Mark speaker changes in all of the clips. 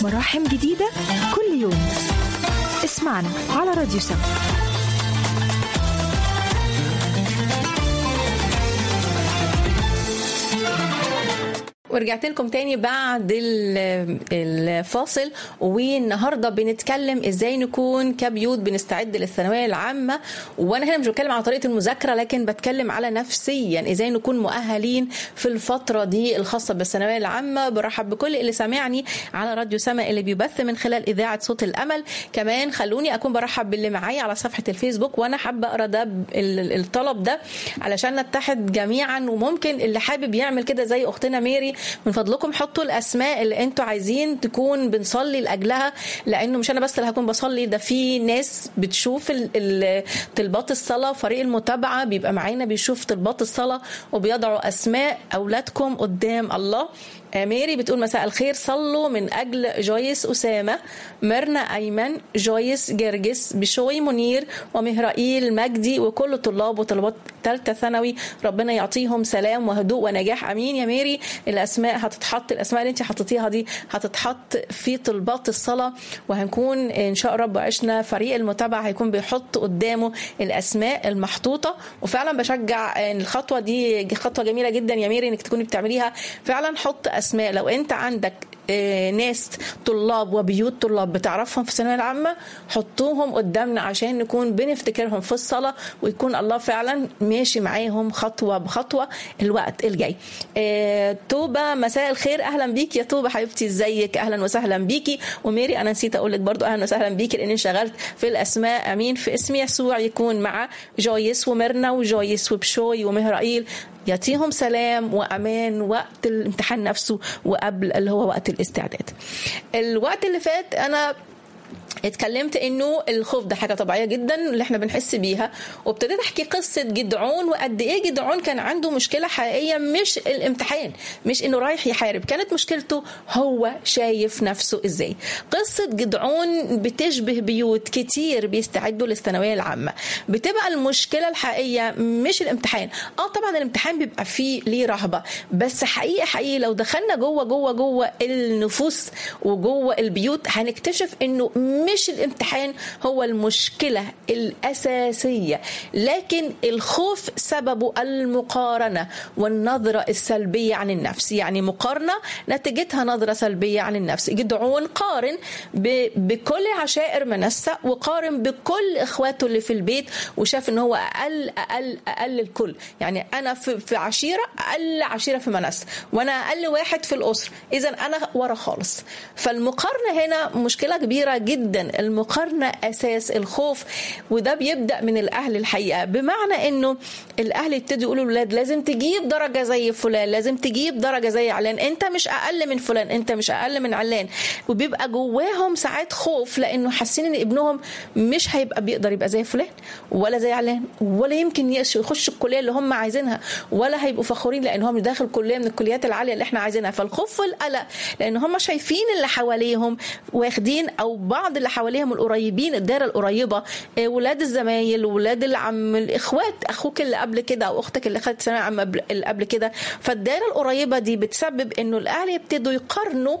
Speaker 1: ومراحم جديدة كل يوم اسمعنا على راديو سما
Speaker 2: ورجعت لكم تاني بعد ال- الفاصل والنهارده بنتكلم ازاي نكون كبيوت بنستعد للثانويه العامه وانا هنا مش بتكلم على طريقه المذاكره لكن بتكلم على نفسيا ازاي نكون مؤهلين في الفتره دي الخاصه بالثانويه العامه برحب بكل اللي سامعني على راديو سما اللي بيبث من خلال اذاعه صوت الامل كمان خلوني اكون برحب باللي معايا على صفحه الفيسبوك وانا حابه اقرا ده ب- ال- الطلب ده علشان نتحد جميعا وممكن اللي حابب يعمل كده زي اختنا ميري من فضلكم حطوا الاسماء اللي انتوا عايزين تكون بنصلي لاجلها لانه مش انا بس اللي هكون بصلي ده في ناس بتشوف ال- ال- طلبات الصلاه فريق المتابعه بيبقى معانا بيشوف طلبات الصلاه وبيضعوا اسماء اولادكم قدام الله آه، ميري بتقول مساء الخير صلوا من اجل جويس اسامه ميرنا ايمن جويس جرجس بشوي منير ومهرائيل مجدي وكل طلاب وطلبات ثالثه ثانوي ربنا يعطيهم سلام وهدوء ونجاح امين يا ميري الاسماء هتتحط الاسماء اللي انت حطيتيها دي هتتحط في طلبات الصلاه وهنكون ان شاء رب عشنا فريق المتابعه هيكون بيحط قدامه الاسماء المحطوطه وفعلا بشجع ان الخطوه دي خطوه جميله جدا يا ميري انك تكوني بتعمليها فعلا حط اسماء لو انت عندك آه، ناس طلاب وبيوت طلاب بتعرفهم في الثانويه العامه حطوهم قدامنا عشان نكون بنفتكرهم في الصلاه ويكون الله فعلا ماشي معاهم خطوه بخطوه الوقت الجاي آه، توبه مساء الخير اهلا بيك يا توبه حبيبتي ازيك اهلا وسهلا بيكي وميري انا نسيت اقول لك برضو اهلا وسهلا بيكي لاني انشغلت في الاسماء امين في اسم يسوع يكون مع جويس وميرنا وجويس وبشوي ومهرائيل يعطيهم سلام وامان وقت الامتحان نفسه وقبل اللي هو وقت الاستعداد الوقت اللي فات انا اتكلمت انه الخوف ده حاجه طبيعيه جدا اللي احنا بنحس بيها وابتديت احكي قصه جدعون وقد ايه جدعون كان عنده مشكله حقيقيه مش الامتحان مش انه رايح يحارب كانت مشكلته هو شايف نفسه ازاي قصه جدعون بتشبه بيوت كتير بيستعدوا للثانويه العامه بتبقى المشكله الحقيقيه مش الامتحان اه طبعا الامتحان بيبقى فيه ليه رهبه بس حقيقي حقيقي لو دخلنا جوه جوه جوه النفوس وجوه البيوت هنكتشف انه مش الامتحان هو المشكله الاساسيه لكن الخوف سببه المقارنه والنظره السلبيه عن النفس يعني مقارنه نتيجتها نظره سلبيه عن النفس جدعون قارن ب- بكل عشائر منسى وقارن بكل اخواته اللي في البيت وشاف ان هو اقل اقل اقل الكل يعني انا في, في عشيره اقل عشيره في منسى وانا اقل واحد في الاسره اذا انا ورا خالص فالمقارنه هنا مشكله كبيره جدا المقارنه اساس الخوف وده بيبدا من الاهل الحقيقه بمعنى انه الاهل يبتدوا يقولوا للولاد لازم تجيب درجه زي فلان لازم تجيب درجه زي علان انت مش اقل من فلان انت مش اقل من علان وبيبقى جواهم ساعات خوف لانه حاسين ان ابنهم مش هيبقى بيقدر يبقى زي فلان ولا زي علان ولا يمكن يش- يخش الكليه اللي هم عايزينها ولا هيبقوا فخورين لان هم داخل كليه من الكليات العاليه اللي احنا عايزينها فالخوف والقلق لان هم شايفين اللي حواليهم واخدين او بعض اللي حواليهم القريبين الدائره القريبه آه، ولاد الزمايل ولاد العم الاخوات اخوك اللي قبل كده او اختك اللي خدت ثانويه عامه قبل- اللي قبل كده فالدائره القريبه دي بتسبب انه الاهل يبتدوا يقارنوا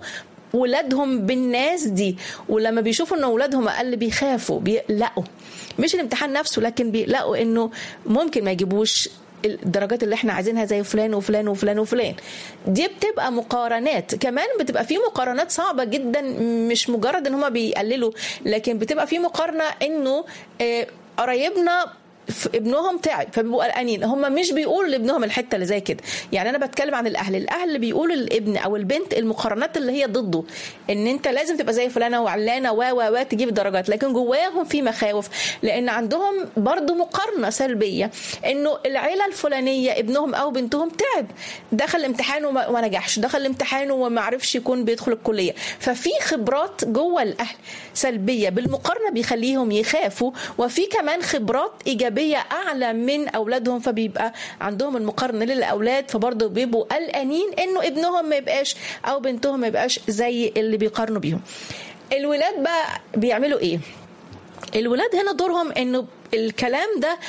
Speaker 2: ولادهم بالناس دي ولما بيشوفوا ان اولادهم اقل بيخافوا بيقلقوا مش الامتحان نفسه لكن بيقلقوا انه ممكن ما يجيبوش الدرجات اللي احنا عايزينها زي فلان وفلان وفلان وفلان دي بتبقى مقارنات كمان بتبقى في مقارنات صعبة جدا مش مجرد ان هما بيقللوا لكن بتبقى في مقارنة انه آه، قرايبنا ف- ابنهم تعب فبيبقوا قلقانين هم مش بيقولوا لابنهم الحته اللي زي كده يعني انا بتكلم عن الاهل الاهل اللي بيقولوا للابن او البنت المقارنات اللي هي ضده ان انت لازم تبقى زي فلانه وعلانه و و و تجيب درجات لكن جواهم في مخاوف لان عندهم برضو مقارنه سلبيه انه العيله الفلانيه ابنهم او بنتهم تعب دخل الامتحان وما وما نجحش دخل الامتحان وما عرفش يكون بيدخل الكليه ففي خبرات جوه الاهل سلبيه بالمقارنه بيخليهم يخافوا وفي كمان خبرات ايجابيه اعلى من اولادهم فبيبقى عندهم المقارنه للاولاد فبرضه بيبقوا قلقانين انه ابنهم ما يبقاش او بنتهم ما يبقاش زي اللي بيقارنوا بيهم الولاد بقى بيعملوا ايه الولاد هنا دورهم انه الكلام ده